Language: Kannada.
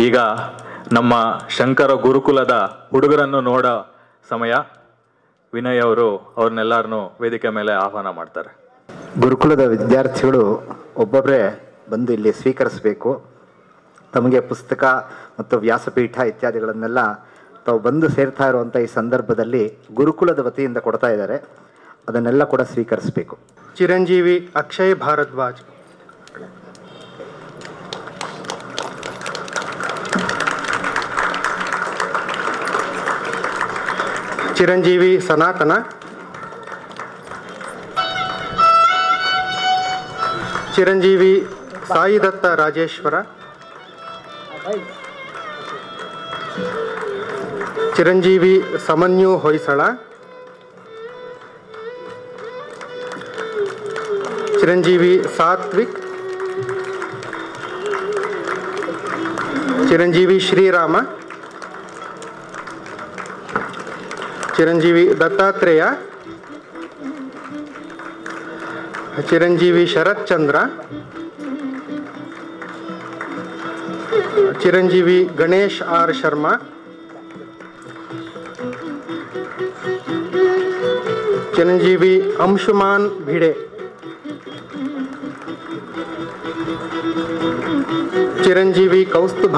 ಈಗ ನಮ್ಮ ಶಂಕರ ಗುರುಕುಲದ ಹುಡುಗರನ್ನು ನೋಡೋ ಸಮಯ ವಿನಯ್ ಅವರು ಅವ್ರನ್ನೆಲ್ಲರನ್ನೂ ವೇದಿಕೆ ಮೇಲೆ ಆಹ್ವಾನ ಮಾಡ್ತಾರೆ ಗುರುಕುಲದ ವಿದ್ಯಾರ್ಥಿಗಳು ಒಬ್ಬೊಬ್ಬರೇ ಬಂದು ಇಲ್ಲಿ ಸ್ವೀಕರಿಸಬೇಕು ತಮಗೆ ಪುಸ್ತಕ ಮತ್ತು ವ್ಯಾಸಪೀಠ ಇತ್ಯಾದಿಗಳನ್ನೆಲ್ಲ ತಾವು ಬಂದು ಸೇರ್ತಾ ಇರುವಂಥ ಈ ಸಂದರ್ಭದಲ್ಲಿ ಗುರುಕುಲದ ವತಿಯಿಂದ ಕೊಡ್ತಾ ಇದ್ದಾರೆ ಅದನ್ನೆಲ್ಲ ಕೂಡ ಸ್ವೀಕರಿಸಬೇಕು ಚಿರಂಜೀವಿ ಅಕ್ಷಯ್ ಭಾರದ್ವಾಜ್ ಚಿರಂಜೀವಿ ಸನಾತನ ಚಿರಂಜೀವಿ ಸಾಯಿದತ್ತ ರಾಜೇಶ್ವರ ಚಿರಂಜೀವಿ ಸಮನ್ಯು ಹೊಯ್ಸಳ ಚಿರಂಜೀವಿ ಸಾತ್ವಿಕ್ ಚಿರಂಜೀವಿ ಶ್ರೀರಾಮ ಚಿರಂಜೀವಿ ದತ್ತಾತ್ರೇಯ ಚಿರಂಜೀವಿ ಶರತ್ ಚಂದ್ರ ಚಿರಂಜೀವಿ ಗಣೇಶ್ ಆರ್ ಶರ್ಮಾ ಚಿರಂಜೀವಿ ಅಂಶುಮಾನ್ ಭಿಡೆ ಚಿರಂಜೀವಿ ಕೌಸ್ತುಭ